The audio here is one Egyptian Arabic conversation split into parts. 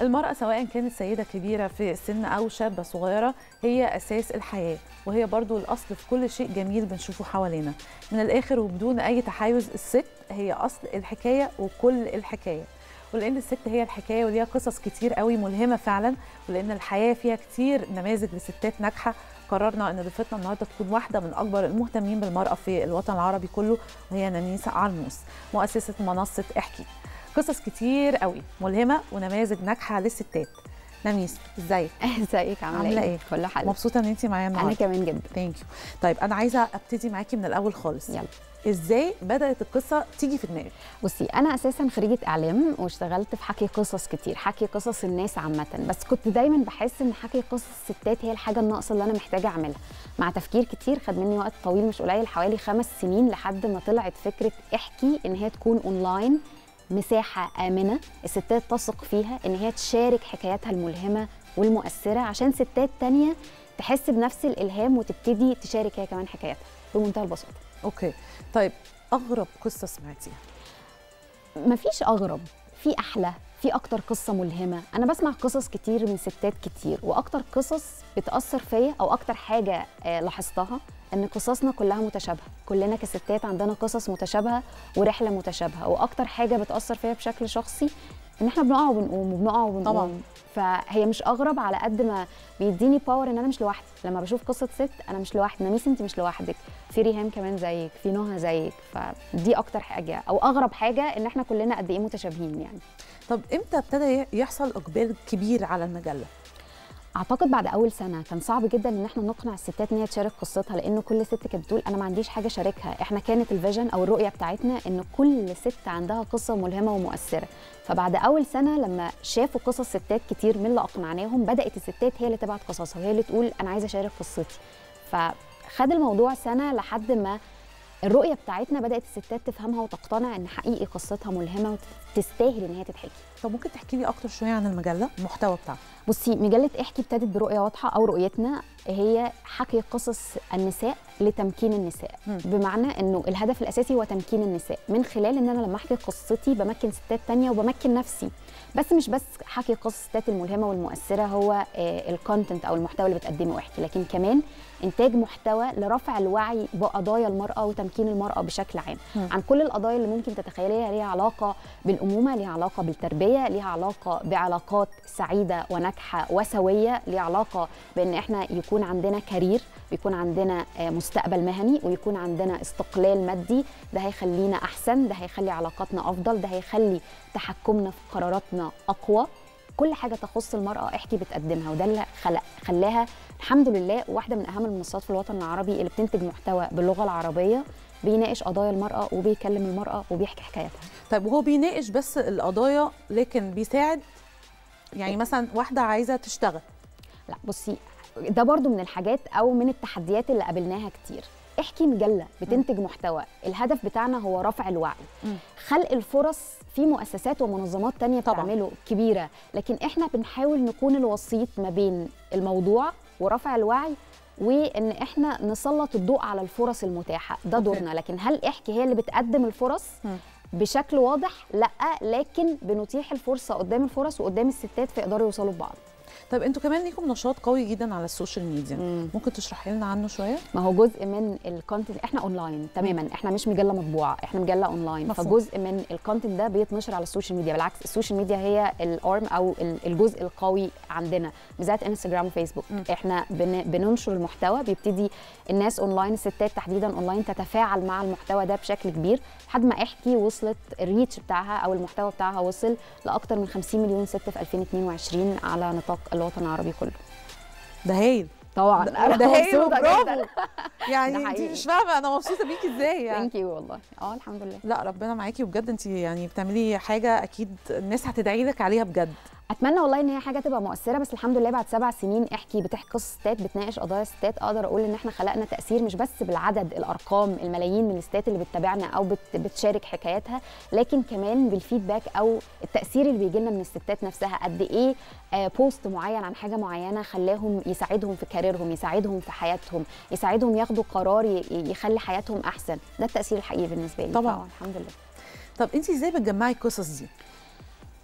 المرأة سواء كانت سيدة كبيرة في السن أو شابة صغيرة هي أساس الحياة وهي برضو الأصل في كل شيء جميل بنشوفه حوالينا من الآخر وبدون أي تحيز الست هي أصل الحكاية وكل الحكاية ولان الست هي الحكايه وليها قصص كتير قوي ملهمه فعلا ولان الحياه فيها كتير نماذج لستات ناجحه قررنا ان ضيفتنا النهارده تكون واحده من اكبر المهتمين بالمراه في الوطن العربي كله وهي نانيسه عرنوس مؤسسه منصه احكي قصص كتير قوي ملهمه ونماذج ناجحه للستات نميس ازيك ازيك عامله عاملة ايه إيه؟ كله حلو مبسوطه ان انت معايا انا النهارده كمان جدا ثانك يو طيب انا عايزه ابتدي معاكي من الاول خالص يلا ازاي بدات القصه تيجي في دماغك بصي انا اساسا خريجه اعلام واشتغلت في حكي قصص كتير حكي قصص الناس عامه بس كنت دايما بحس ان حكي قصص الستات هي الحاجه الناقصه اللي انا محتاجه اعملها مع تفكير كتير خد مني وقت طويل مش قليل حوالي خمس سنين لحد ما طلعت فكره احكي ان هي تكون اونلاين مساحه امنه الستات تثق فيها ان هي تشارك حكاياتها الملهمه والمؤثره عشان ستات تانية تحس بنفس الالهام وتبتدي تشارك هي كمان حكاياتها بمنتهى البساطه اوكي طيب اغرب قصه سمعتيها مفيش اغرب في احلى في اكتر قصه ملهمه انا بسمع قصص كتير من ستات كتير واكتر قصص بتاثر فيا او اكتر حاجه آه، لاحظتها ان قصصنا كلها متشابهه كلنا كستات عندنا قصص متشابهه ورحله متشابهه واكتر حاجه بتاثر فيا بشكل شخصي ان احنا بنقع وبنقوم وبنقع وبنقوم طبعاً. فهي مش اغرب على قد ما بيديني باور ان انا مش لوحدي لما بشوف قصه ست انا مش لوحدي نميس انت مش لوحدك في ريهام كمان زيك في نهى زيك فدي اكتر حاجه او اغرب حاجه ان احنا كلنا قد ايه متشابهين يعني طب امتى ابتدى يحصل اقبال كبير على المجله اعتقد بعد اول سنه كان صعب جدا ان احنا نقنع الستات ان هي تشارك قصتها لان كل ست كانت بتقول انا ما عنديش حاجه اشاركها احنا كانت الفيجن او الرؤيه بتاعتنا ان كل ست عندها قصه ملهمه ومؤثره فبعد اول سنه لما شافوا قصص ستات كتير من اللي اقنعناهم بدات الستات هي اللي تبعت قصصها وهي اللي تقول انا عايزه اشارك قصتي فخد الموضوع سنه لحد ما الرؤيه بتاعتنا بدات الستات تفهمها وتقتنع ان حقيقي قصتها ملهمه وتستاهل ان هي تتحكي طب ممكن تحكي لي اكتر شويه عن المجله المحتوى بتاعها بصي مجلة احكي ابتدت برؤية واضحة أو رؤيتنا هي حكي قصص النساء لتمكين النساء مم. بمعنى أنه الهدف الأساسي هو تمكين النساء من خلال أن أنا لما أحكي قصتي بمكن ستات تانية وبمكن نفسي بس مش بس حكي قصص الستات الملهمة والمؤثرة هو الكونتنت أو المحتوى اللي بتقدمه احكي لكن كمان إنتاج محتوى لرفع الوعي بقضايا المرأة وتمكين المرأة بشكل عام مم. عن كل القضايا اللي ممكن تتخيليها ليها علاقة بالأمومة ليها علاقة بالتربية ليها علاقة بعلاقات سعيدة وناجحة وسوية ليها علاقة بأن احنا يكون عندنا كارير ويكون عندنا آه، مستقبل مهني ويكون عندنا استقلال مادي ده هيخلينا أحسن ده هيخلي علاقاتنا أفضل ده هيخلي تحكمنا في قراراتنا أقوى كل حاجة تخص المرأة احكي بتقدمها وده اللي خلق خلاها الحمد لله واحدة من أهم المنصات في الوطن العربي اللي بتنتج محتوى باللغة العربية بيناقش قضايا المرأة وبيكلم المرأة وبيحكي حكاياتها طيب وهو بيناقش بس القضايا لكن بيساعد يعني مثلا واحده عايزه تشتغل لا بصي ده برضو من الحاجات او من التحديات اللي قابلناها كتير احكي مجله بتنتج محتوى الهدف بتاعنا هو رفع الوعي مم. خلق الفرص في مؤسسات ومنظمات تانية طبعاً. بتعمله كبيرة لكن احنا بنحاول نكون الوسيط ما بين الموضوع ورفع الوعي وان احنا نسلط الضوء على الفرص المتاحة ده أوكي. دورنا لكن هل احكي هي اللي بتقدم الفرص مم. بشكل واضح لا لكن بنتيح الفرصه قدام الفرص وقدام الستات فيقدروا يوصلوا لبعض طيب انتوا كمان ليكم نشاط قوي جدا على السوشيال ميديا مم. ممكن تشرحي لنا عنه شويه ما هو جزء من الكونتنت احنا اونلاين تماما احنا مش مجله مطبوعه احنا مجله اونلاين مفهوم. فجزء من الكونتنت ده بيتنشر على السوشيال ميديا بالعكس السوشيال ميديا هي الارم او ال- الجزء القوي عندنا بالذات انستجرام وفيسبوك مم. احنا بن بننشر المحتوى بيبتدي الناس اونلاين الستات تحديدا اونلاين تتفاعل مع المحتوى ده بشكل كبير لحد ما احكي وصلت الريتش بتاعها او المحتوى بتاعها وصل لاكثر من 50 مليون ست في 2022 على نطاق الوطن العربي كله ده هايل طبعا ده ده هايل مبسوطة برافو جداً. يعني ده انت حقيقي. مش فاهمه انا مبسوطه بيكي ازاي يعني ثانك يو والله اه الحمد لله لا ربنا معاكي وبجد انت يعني بتعملي حاجه اكيد الناس هتدعي لك عليها بجد اتمنى والله ان هي حاجه تبقى مؤثره بس الحمد لله بعد سبع سنين احكي بتحكي قصص ستات بتناقش قضايا ستات اقدر اقول ان احنا خلقنا تاثير مش بس بالعدد الارقام الملايين من الستات اللي بتتابعنا او بت بتشارك حكاياتها لكن كمان بالفيدباك او التاثير اللي بيجي لنا من الستات نفسها قد ايه آه، بوست معين عن حاجه معينه خلاهم يساعدهم في كاريرهم يساعدهم في حياتهم يساعدهم ياخدوا قرار ي- يخلي حياتهم احسن ده التاثير الحمد بالنسبه لي طبعاً. فآه، الحمد لله طب انت ازاي بتجمعي القصص دي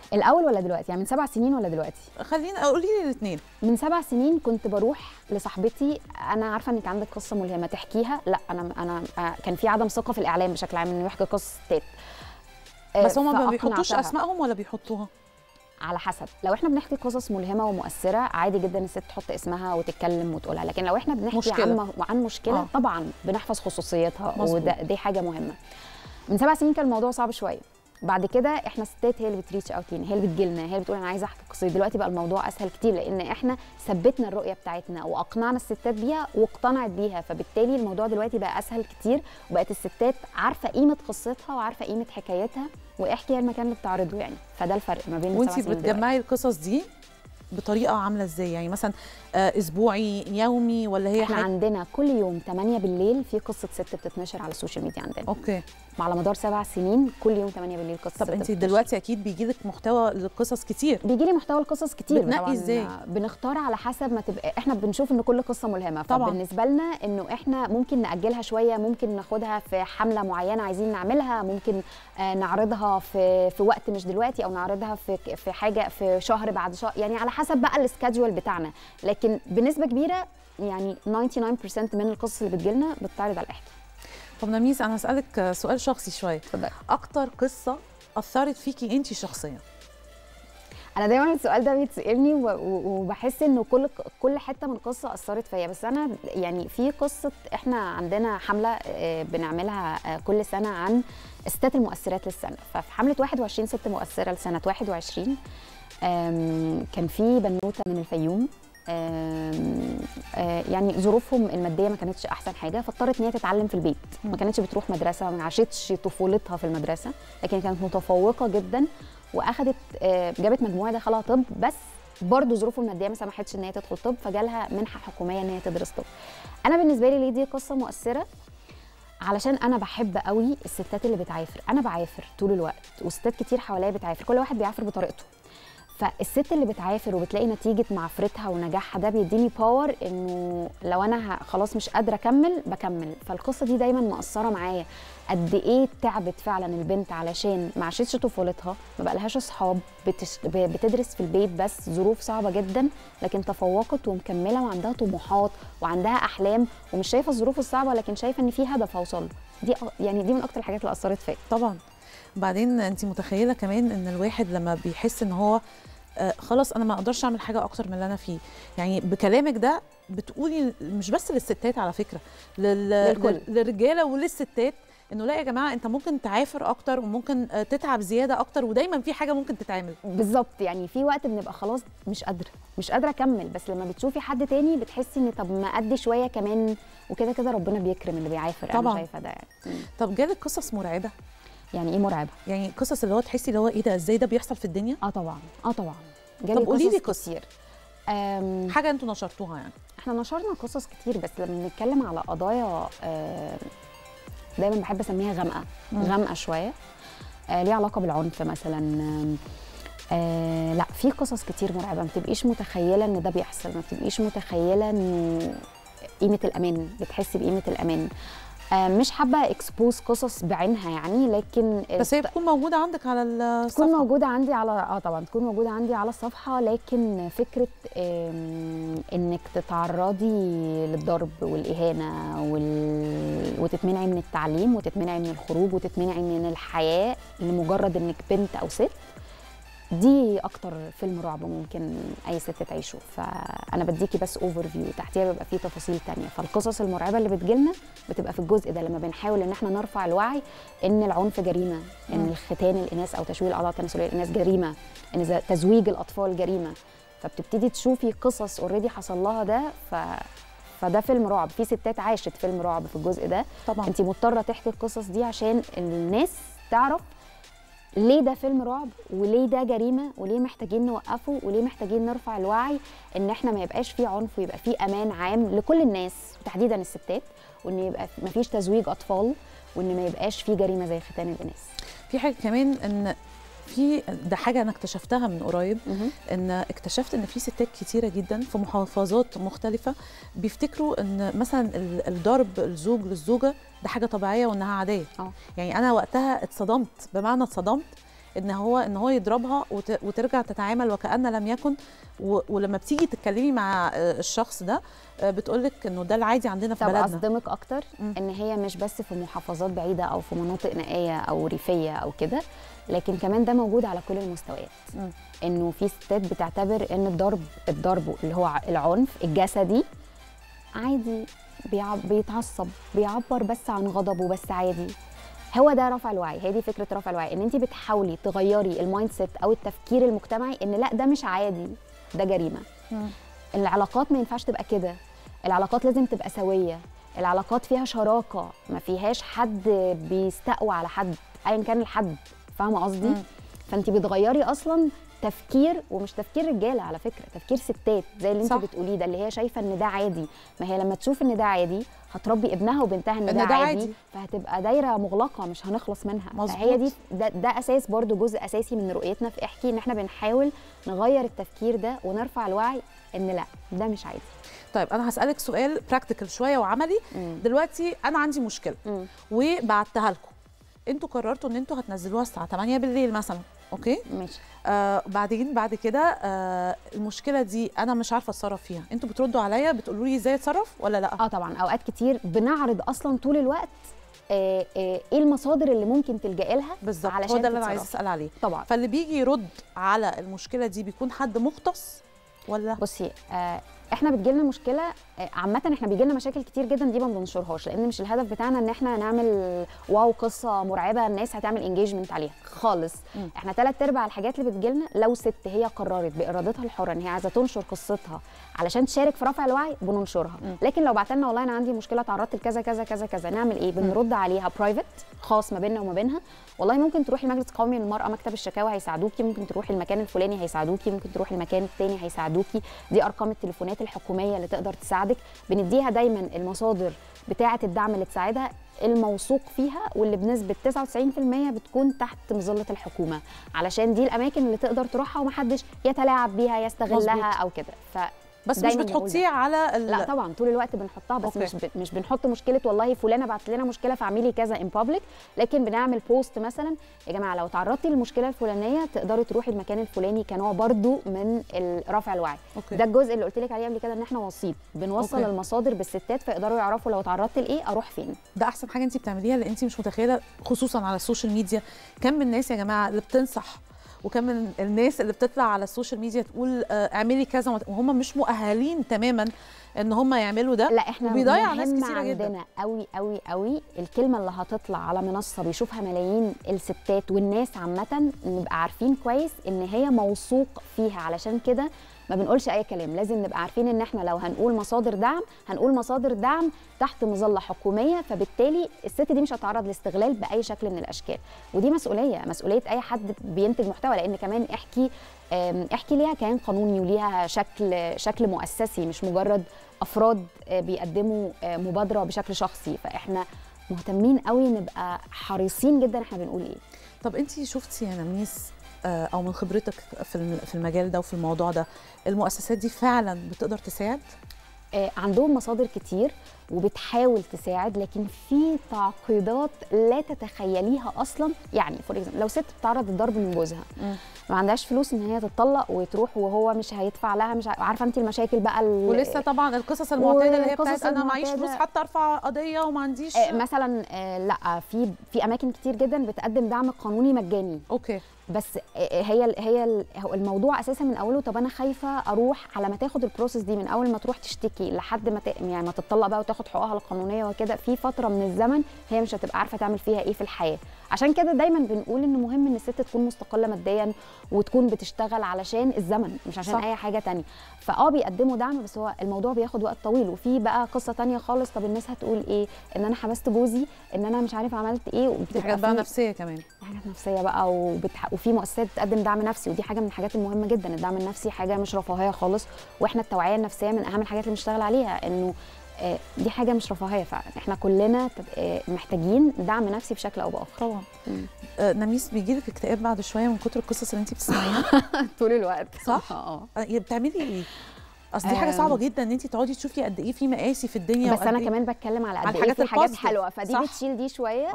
الاول ولا دلوقتي يعني من سبع سنين ولا دلوقتي خلينا قولي لي الاثنين من سبع سنين كنت بروح لصاحبتي انا عارفه انك عندك قصه ملهمه تحكيها لا انا انا آه، كان في عدم ثقه في الاعلام بشكل عام انه يحكي قصه ستات آه، بس هم ما بيحطوش فأقنعتها. اسمائهم ولا بيحطوها على حسب لو احنا بنحكي قصص ملهمه ومؤثره عادي جدا الست تحط اسمها وتتكلم وتقولها لكن لو احنا بنحكي مشكلة. عن عن مشكله آه. آه. طبعا بنحفظ خصوصيتها مظبوط. وده دي حاجه مهمه من سبع سنين كان الموضوع صعب شويه بعد كده احنا ستات هي اللي بتريتش اوت لينا هي اللي بتجيلنا هي اللي بتقول انا عايزه احكي قصتي دلوقتي بقى الموضوع اسهل كتير لان احنا ثبتنا الرؤيه بتاعتنا واقنعنا الستات بيها واقتنعت بيها فبالتالي الموضوع دلوقتي بقى اسهل كتير وبقت الستات عارفه قيمه قصتها وعارفه قيمه حكايتها واحكي هي المكان اللي بتعرضه يعني فده الفرق ما بين وانت السبع سنين دلوقتي. بتجمعي القصص دي بطريقه عامله ازاي يعني مثلا آه، اسبوعي يومي ولا هي احنا حاجه عندنا كل يوم 8 بالليل في قصه ست بتتنشر على السوشيال ميديا عندنا اوكي على مدار سبع سنين كل يوم 8 بالليل قصه طب ست انت بتتنشر. دلوقتي اكيد بيجي لك محتوى للقصص كتير بيجي لي محتوى القصص كتير بتنقي طبعاً إزاي؟ بنختار على حسب ما تبقى احنا بنشوف ان كل قصه ملهمه طبعاً. فبالنسبه لنا انه احنا ممكن ناجلها شويه ممكن ناخدها في حمله معينه عايزين نعملها ممكن آه، نعرضها في في وقت مش دلوقتي او نعرضها في في حاجه في شهر بعد شهر يعني على حسب بقى السكادجول بتاعنا لكن بنسبه كبيره يعني 99% من القصص اللي بتجيلنا بتتعرض على الاحكي طب نميس انا هسالك آه، سؤال شخصي شويه اتفضلي اكتر قصه اثرت فيكي انت شخصيا انا دايما السؤال ده بيتسالني و- و- وبحس انه كل كل حته من القصه اثرت فيا بس انا يعني في قصه احنا عندنا حمله آه، بنعملها آه، كل سنه عن الستات المؤثرات للسنه ففي حمله 21 ست مؤثره لسنه 21 آم، كان في بنوته من الفيوم آم، آه، يعني ظروفهم الماديه ما كانتش احسن حاجه فاضطرت ان هي تتعلم في البيت ما كانتش بتروح مدرسه ما عاشتش طفولتها في المدرسه لكن كانت متفوقه جدا واخدت آه، جابت مجموعه دخلها طب بس برضه ظروفه الماديه ما سمحتش ان هي تدخل طب فجالها منحه حكوميه ان هي تدرس طب انا بالنسبه لي ليه دي قصه مؤثره علشان انا بحب قوي الستات اللي بتعافر انا بعافر طول الوقت وستات كتير حواليا بتعافر كل واحد بيعافر بطريقته فالست اللي بتعافر وبتلاقي نتيجه معافرتها ونجاحها ده بيديني باور انه لو انا ه- خلاص مش قادره اكمل بكمل فالقصه دي دايما مأثره معايا قد ايه تعبت فعلا البنت علشان ما عاشتش طفولتها ما بقالهاش اصحاب بتش... ب- بتدرس في البيت بس ظروف صعبه جدا لكن تفوقت ومكمله وعندها طموحات وعندها احلام ومش شايفه الظروف الصعبه لكن شايفه ان في هدف اوصل له دي أ- يعني دي من اكتر الحاجات اللي اثرت فيا طبعا بعدين انت متخيله كمان ان الواحد لما بيحس ان هو آه، خلاص انا ما اقدرش اعمل حاجه اكتر من اللي انا فيه يعني بكلامك ده بتقولي مش بس للستات على فكره لل... للكل. لل- للرجاله وللستات انه لا يا جماعه انت ممكن تعافر اكتر وممكن آه، تتعب زياده اكتر ودايما في حاجه ممكن تتعمل بالظبط يعني في وقت بنبقى خلاص مش قادره مش قادره اكمل بس لما بتشوفي حد تاني بتحسي ان طب ما ادي شويه كمان وكده كده ربنا بيكرم اللي بيعافر طبعاً. انا شايفه ده يعني مم. طب جالك قصص مرعبه يعني ايه مرعبه يعني قصص اللي هو تحسي اللي هو ايه ده ازاي ده بيحصل في الدنيا اه طبعا اه طبعا طب قولي لي قصص قصة. كتير أم، حاجه انتوا نشرتوها يعني احنا نشرنا قصص كتير بس لما بنتكلم على قضايا آه، دايما بحب اسميها غامقه مم. غامقه شويه آه، ليها علاقه بالعنف مثلا آم، آه لا في قصص كتير مرعبه ما بتبقيش متخيله ان ده بيحصل ما بتبقيش متخيله انه قيمه الامان بتحسي بقيمه الامان آه مش حابه اكسبوز قصص بعينها يعني لكن بس هي بتكون موجوده عندك على تكون الصفحه موجودة عندي على اه طبعا تكون موجودة عندي على الصفحة لكن فكرة آم، انك تتعرضي للضرب والإهانة وال... وتتمنعي من التعليم وتتمنعي من الخروج وتتمنعي من الحياة لمجرد انك بنت او ست دي اكتر فيلم رعب ممكن اي ست تعيشه فانا بديكي بس اوفر فيو تحتيها بيبقى فيه تفاصيل تانية فالقصص المرعبه اللي بتجيلنا بتبقى في الجزء ده لما بنحاول ان احنا نرفع الوعي ان العنف جريمه ان مم. الختان الاناث او تشويه الاعضاء التناسليه للاناث جريمه ان ز- تزويج الاطفال جريمه فبتبتدي تشوفي قصص اوريدي حصل لها ده ف فده فيلم رعب في ستات عاشت فيلم رعب في الجزء ده طبعا انت مضطره تحكي القصص دي عشان الناس تعرف ليه ده فيلم رعب وليه ده جريمه وليه محتاجين نوقفه وليه محتاجين نرفع الوعي ان احنا ما يبقاش فيه عنف ويبقى فيه امان عام لكل الناس وتحديدا الستات وان يبقى ما فيش تزويج اطفال وان ما يبقاش فيه جريمه زي ختان الاناث في حاجه كمان ان في ده حاجه انا اكتشفتها من قريب ان اكتشفت ان في ستات كتيره جدا في محافظات مختلفه بيفتكروا ان مثلا ال- الضرب الزوج للزوجه ده حاجه طبيعيه وانها عاديه اه. يعني انا وقتها اتصدمت بمعنى اتصدمت ان هو ان هو يضربها وت- وترجع تتعامل وكأن لم يكن و- ولما بتيجي تتكلمي مع آه، الشخص ده بتقول لك انه ده العادي عندنا في طب بلدنا اصدمك اكتر مم. ان هي مش بس في محافظات بعيده او في مناطق نائيه او ريفيه او كده لكن كمان ده موجود على كل المستويات مم. انه في ستات بتعتبر ان الضرب الضرب اللي هو ع- العنف الجسدي عادي بيع- بيتعصب بيعبر بس عن غضبه بس عادي هو ده رفع الوعي هي دي فكره رفع الوعي ان انت بتحاولي تغيري المايند سيت او التفكير المجتمعي ان لا ده مش عادي ده جريمه مم. العلاقات ما ينفعش تبقى كده العلاقات لازم تبقى سويه العلاقات فيها شراكه ما فيهاش حد بيستقوى على حد ايا كان الحد فاهمه قصدي مم. فانت بتغيري اصلا تفكير ومش تفكير رجاله على فكره تفكير ستات زي اللي انت صح. بتقوليه ده اللي هي شايفه ان ده عادي ما هي لما تشوف ان ده عادي هتربي ابنها وبنتها ان, إن ده, ده عادي, عادي. فهتبقى دايره مغلقه مش هنخلص منها مظبوط. فهي دي ده, ده اساس برضو جزء اساسي من رؤيتنا في احكي ان احنا بنحاول نغير التفكير ده ونرفع الوعي ان لا ده مش عادي طيب انا هسالك سؤال براكتيكال شويه وعملي مم. دلوقتي انا عندي مشكله مم. وبعتها لكم انتوا قررتوا ان انتوا هتنزلوها الساعه 8 بالليل مثلا اوكي ماشي آه بعدين بعد كده آه المشكله دي انا مش عارفه اتصرف فيها انتوا بتردوا عليا بتقولوا لي ازاي اتصرف ولا لا اه طبعا اوقات كتير بنعرض اصلا طول الوقت آه، آه، ايه المصادر اللي ممكن تلجئي لها بالظبط هو علشان ده اللي انا عايزه تتصرفي. اسال عليه طبعا فاللي بيجي يرد على المشكله دي بيكون حد مختص ولا بصي آه احنا بتجيلنا مشكله آه، عامه احنا بيجيلنا مشاكل كتير جدا دي ما بننشرهاش لان مش الهدف بتاعنا ان احنا نعمل واو قصه مرعبه الناس هتعمل انجيجمنت عليها خالص مم. احنا ثلاث ارباع الحاجات اللي بتجيلنا لو ست هي قررت بارادتها الحره ان هي عايزه تنشر قصتها علشان تشارك في رفع الوعي بننشرها مم. لكن لو بعت لنا والله انا عندي مشكله تعرضت لكذا كذا كذا كذا نعمل ايه بنرد عليها برايفت خاص ما بيننا وما بينها والله ممكن تروحي المجلس القومي للمراه مكتب الشكاوى هيساعدوكي ممكن تروحي المكان الفلاني هيساعدوكي ممكن تروحي المكان التاني هيساعدوكي دي ارقام التليفونات الحكوميه اللي تقدر تساعدك بنديها دايما المصادر بتاعه الدعم اللي تساعدها الموثوق فيها واللي بنسبه 99% بتكون تحت مظله الحكومه علشان دي الاماكن اللي تقدر تروحها ومحدش يتلاعب بيها يستغلها مظبوط. او كده ف بس مش دايماً بقول ده. بتحطيه على ال... لا طبعا طول الوقت بنحطها بس أوكي. مش ب... مش بنحط مشكله والله فلانه بعت لنا مشكله فاعملي كذا ان بابليك لكن بنعمل بوست مثلا يا جماعه لو تعرضتي للمشكله الفلانيه تقدري تروحي المكان الفلاني كنوع برضو من ال- رفع الوعي أوكي. ده الجزء اللي قلت لك عليه قبل كده ان احنا وسيط بنوصل أوكي. المصادر بالستات فيقدروا يعرفوا لو تعرضت لايه اروح فين ده احسن حاجه انت بتعمليها لان انت مش متخيله خصوصا على السوشيال ميديا كم من الناس يا جماعه اللي بتنصح وكم من الناس اللي بتطلع على السوشيال ميديا تقول آه، اعملي كذا وما- وهم مش مؤهلين تماما ان هم يعملوا ده لا احنا وبيضيع ناس مهم كتيرة جدا. عندنا قوي قوي قوي الكلمه اللي هتطلع على منصه بيشوفها ملايين الستات والناس عامه نبقى عارفين كويس ان هي موثوق فيها علشان كده ما بنقولش اي كلام لازم نبقى عارفين ان احنا لو هنقول مصادر دعم هنقول مصادر دعم تحت مظله حكوميه فبالتالي الست دي مش هتعرض لاستغلال باي شكل من الاشكال ودي مسؤوليه مسؤوليه اي حد بينتج محتوى لان كمان احكي آم، احكي ليها كيان قانوني وليها شكل شكل مؤسسي مش مجرد افراد آه، بيقدموا آه، مبادره بشكل شخصي فاحنا مهتمين قوي نبقى حريصين جدا احنا بنقول ايه طب انت شفتي يا نميس آه، او من خبرتك في الم- في المجال ده وفي الموضوع ده المؤسسات دي فعلا بتقدر تساعد آه، عندهم مصادر كتير وبتحاول تساعد لكن في تعقيدات لا تتخيليها اصلا يعني فور لو ست بتتعرض للضرب من جوزها ما عندهاش فلوس ان هي تتطلق وتروح وهو مش هيدفع لها مش ع- عارفه انت المشاكل بقى ال- ولسه طبعا القصص المعتاده اللي هي والقصص بتاعت انا معيش المعتادة. فلوس حتى ارفع قضيه وما عنديش آه، مثلا آه، لا في في اماكن كتير جدا بتقدم دعم قانوني مجاني اوكي بس هي ال- هي ال- هو الموضوع اساسا من اوله طب انا خايفه اروح على ما تاخد البروسيس دي من اول ما تروح تشتكي لحد ما ت... يعني ما تتطلق بقى وتاخد حقوقها القانونيه وكده في فتره من الزمن هي مش هتبقى عارفه تعمل فيها ايه في الحياه عشان كده دايما بنقول ان مهم ان الست تكون مستقله ماديا وتكون بتشتغل علشان الزمن مش عشان صح. صح. اي حاجه تانية فاه بيقدموا دعم بس هو الموضوع بياخد وقت طويل وفي بقى قصه تانية خالص طب الناس هتقول ايه ان انا حبست جوزي ان انا مش عارفه عملت ايه دي وبتبقى حاجات بقى في- نفسيه كمان دي حاجات نفسيه بقى وبتح... وفي مؤسسات بتقدم دعم نفسي ودي حاجه من الحاجات المهمه جدا الدعم النفسي حاجه مش رفاهيه خالص واحنا التوعيه النفسيه من اهم الحاجات اللي بنشتغل عليها انه آه، دي حاجه مش رفاهيه فعلا احنا كلنا تب- آه، محتاجين دعم نفسي بشكل او باخر طبعا مم. آه نميس بيجي لك اكتئاب بعد شويه من كتر القصص اللي انت بتسمعيها طول الوقت صح؟ اه آه، بتعملي ايه اصل دي حاجه آم. صعبه جدا ان انت تقعدي تشوفي قد ايه في مقاسي في الدنيا بس وقد انا إيه- كمان بتكلم على على قد ايه الحاجات في حاجات البوزيتيف. حلوه فدي صح. بتشيل دي شويه اه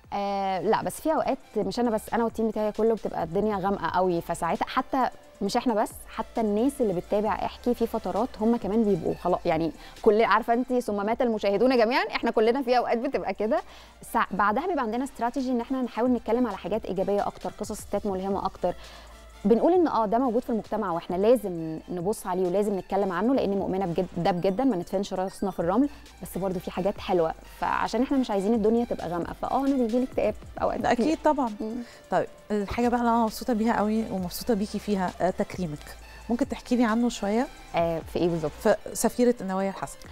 آه لا بس في اوقات مش انا بس انا والتيم بتاعي كله بتبقى الدنيا غامقه قوي فساعتها حتى مش احنا بس حتى الناس اللي بتتابع احكي في فترات هم كمان بيبقوا خلاص يعني كل عارفه انت ثم مات المشاهدون جميعا احنا كلنا في اوقات بتبقى كده سع- بعدها بيبقى عندنا استراتيجي ان احنا نحاول نتكلم على حاجات ايجابيه اكتر قصص ستات ملهمه اكتر بنقول ان اه ده موجود في المجتمع واحنا لازم نبص عليه ولازم نتكلم عنه لاني مؤمنه بجد ده بجدا ما ندفنش راسنا في الرمل بس برضو في حاجات حلوه فعشان احنا مش عايزين الدنيا تبقى غامقه فاه انا بيجي لي اكتئاب اوقات ده كتير. اكيد طبعا مم. طيب الحاجه بقى اللي انا مبسوطه بيها قوي ومبسوطه بيكي فيها آه، تكريمك ممكن تحكي لي عنه شويه آه في ايه بالظبط في سفيره النوايا الحسنه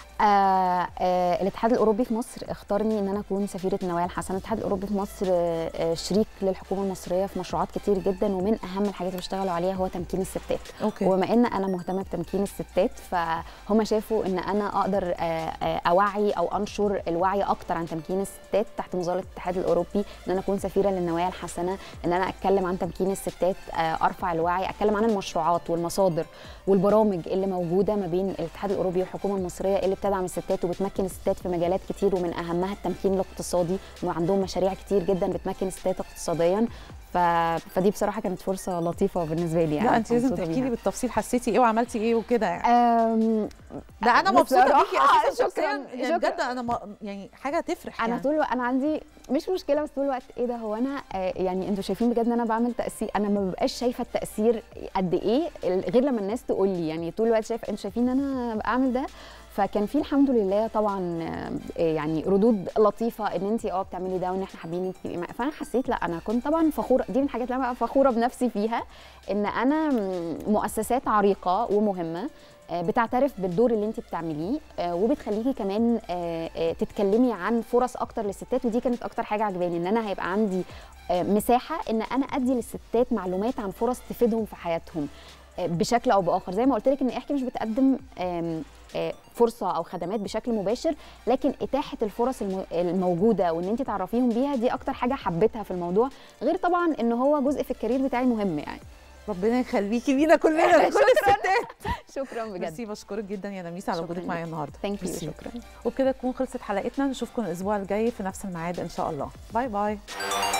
آه آه الاتحاد الاوروبي في مصر اختارني ان انا اكون سفيره النوايا الحسنه الاتحاد الاوروبي في مصر آه آه شريك للحكومه المصريه في مشروعات كتير جدا ومن اهم الحاجات اللي بيشتغلوا عليها هو تمكين الستات اوكي وبما ان انا مهتمه بتمكين الستات فهم شافوا ان انا اقدر آه، آه، اوعي او انشر الوعي اكتر عن تمكين الستات تحت مظله الاتحاد الاوروبي ان انا اكون سفيره للنوايا الحسنه ان انا اتكلم عن تمكين الستات آه، ارفع الوعي اتكلم عن المشروعات والمصادر والبرامج اللي موجوده ما بين الاتحاد الاوروبي والحكومه المصريه اللي بتدعم الستات وبتمكن الستات في مجالات كتير ومن اهمها التمكين الاقتصادي وعندهم مشاريع كتير جدا بتمكن الستات اقتصاديا ف... فدي بصراحه كانت فرصه لطيفه بالنسبه لي يعني لا انت لازم مبسوطة تحكي بيها. لي بالتفصيل حسيتي ايه وعملتي ايه وكده يعني أم، ده انا مبسوطه بصراحة بيكي اساسا شكراً، شخصيا يعني شكراً. بجد انا ما يعني حاجه تفرح انا يعني. طول الوقت انا عندي مش مشكله بس طول الوقت ايه ده هو انا آه يعني انتوا شايفين بجد ان انا بعمل تاثير انا ما ببقاش شايفه التاثير قد ايه ال- غير لما الناس تقول لي يعني طول الوقت شايفه انتوا شايفين ان انا بعمل ده فكان في الحمد لله طبعا آه، يعني ردود لطيفه ان انت اه بتعملي ده وان احنا حابين انت تبقي معايا فانا حسيت لا انا كنت طبعا فخوره دي من الحاجات اللي انا بقى فخوره بنفسي فيها ان انا م- مؤسسات عريقه ومهمه آه، بتعترف بالدور اللي انت بتعمليه آه، وبتخليكي كمان آه، آه، تتكلمي عن فرص اكتر للستات ودي كانت اكتر حاجه عجباني ان انا هيبقى عندي آه، مساحه ان انا ادي للستات معلومات عن فرص تفيدهم في حياتهم آه، بشكل او باخر زي ما قلت لك ان احكي مش بتقدم آم، آه، فرصه او خدمات بشكل مباشر لكن اتاحه الفرص الم- الموجوده وان انت تعرفيهم بيها دي اكتر حاجه حبيتها في الموضوع غير طبعا ان هو جزء في الكارير بتاعي مهم يعني ربنا يخليكي لينا كلنا لكل الستات شكرا بجد ميرسي بشكرك جدا يا نميسه على شكراً وجودك معايا ليكي. النهارده ثانك يو ميرسي. شكرا وبكده تكون خلصت حلقتنا نشوفكم الاسبوع الجاي في نفس الميعاد ان شاء الله باي باي